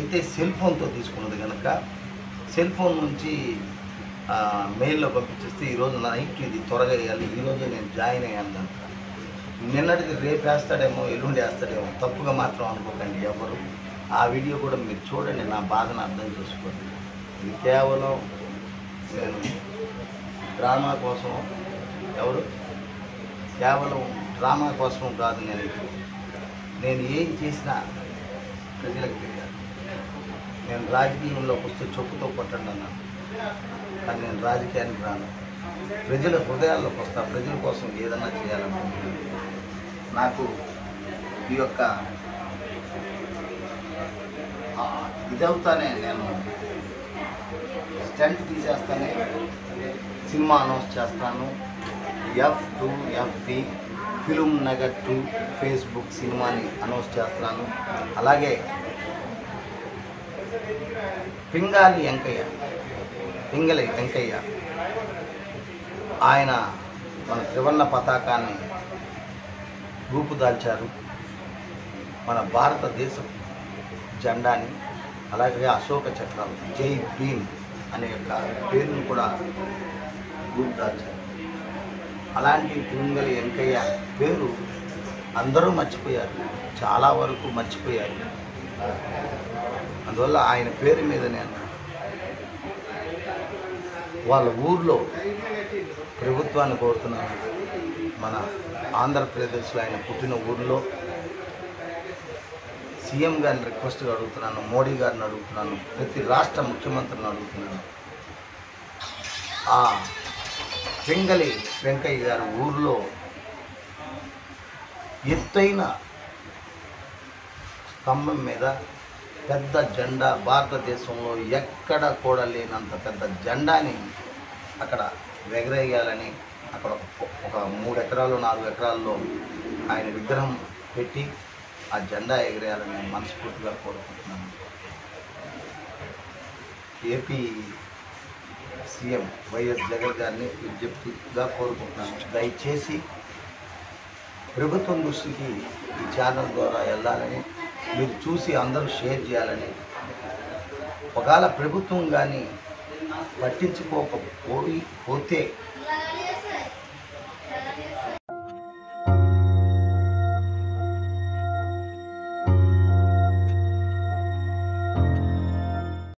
అయితే సెల్ ఫోన్తో తీసుకున్నది కనుక సెల్ ఫోన్ నుంచి ఆ, మెయిల్లో పంపించేస్తే ఈరోజు నైట్ ఇది త్వరగా వేయాలి ఈరోజే నేను జాయిన్ అయ్యాను కనుక నిన్నటిది రేపు వేస్తాడేమో ఎల్లుండి వేస్తాడేమో తప్పుగా మాత్రం అనుకోకండి ఎవరు ఆ వీడియో కూడా మీరు చూడండి నా బాధను అర్థం చేసుకోండి ఇది కేవలం నేను డ్రామా కోసం ఎవరు కేవలం డ్రామా కోసం కాదు నేను ఇది. నేను ఏం చేసినా ప్రజలకు తెలియాలి నేను రాజకీయంలోకి వస్తే చెప్పుతో కొట్టండి అన్నాను కానీ నేను రాజకీయానికి రాను ప్రజల హృదయాల్లోకి వస్తా ప్రజల కోసం ఏదన్నా చేయాలనుకుంటున్నాను నాకు ఈ యొక్క ఆ, ఇదవుతానే నేను స్టంట్ తీసేస్తానే సినిమా అనౌన్స్ చేస్తాను F to FB film Nagar to Facebook సినిమాని అనౌన్స్ చేస్తున్నాను అలాగే పింగాలి వెంకయ్య పింగళి వెంకయ్య ఆయన మన త్రివర్ణ పతాకాన్ని రూపుదాల్చారు మన భారతదేశ జెండాని అలాగే అశోక చక్రాలు జై భీమ్ అనే యొక్క పేరును కూడా రూపుదాల్చారు అలాంటి పింగళి వెంకయ్య పేరు అందరూ మర్చిపోయారు చాలా వరకు మర్చిపోయారు అందువల్ల ఆయన పేరు మీద నేను వాళ్ళ ఊర్లో ప్రభుత్వాన్ని కోరుతున్నాను మన ఆంధ్రప్రదేశ్లో ఆయన పుట్టిన ఊర్లో సీఎం గారిని రిక్వెస్ట్గా అడుగుతున్నాను మోడీ గారిని అడుగుతున్నాను ప్రతి రాష్ట్ర ముఖ్యమంత్రిని అడుగుతున్నాను ఆ పింగళి వెంకయ్య గారి ఊర్లో ఎత్తైన స్తంభం మీద పెద్ద జెండా భారతదేశంలో ఎక్కడ కూడా లేనంత పెద్ద జెండాని అక్కడ ఎగరేయాలని అక్కడ ఒక- ఒక మూడు ఎకరాలు నాలుగు ఎకరాల్లో ఆయన విగ్రహం పెట్టి ఆ జెండా ఎగరేయాలని నేను మనస్ఫూర్తిగా కోరుకుంటున్నాను ఏపీ సీఎం వైఎస్ జగన్ గారిని విజ్ఞప్తిగా కోరుకుంటున్నాను దయచేసి ప్రభుత్వం దృష్టికి ఈ ఛానల్ ద్వారా వెళ్ళాలని మీరు చూసి అందరూ షేర్ చేయాలని ఒకవేళ ప్రభుత్వం కానీ పట్టించుకోకపోయి పోతే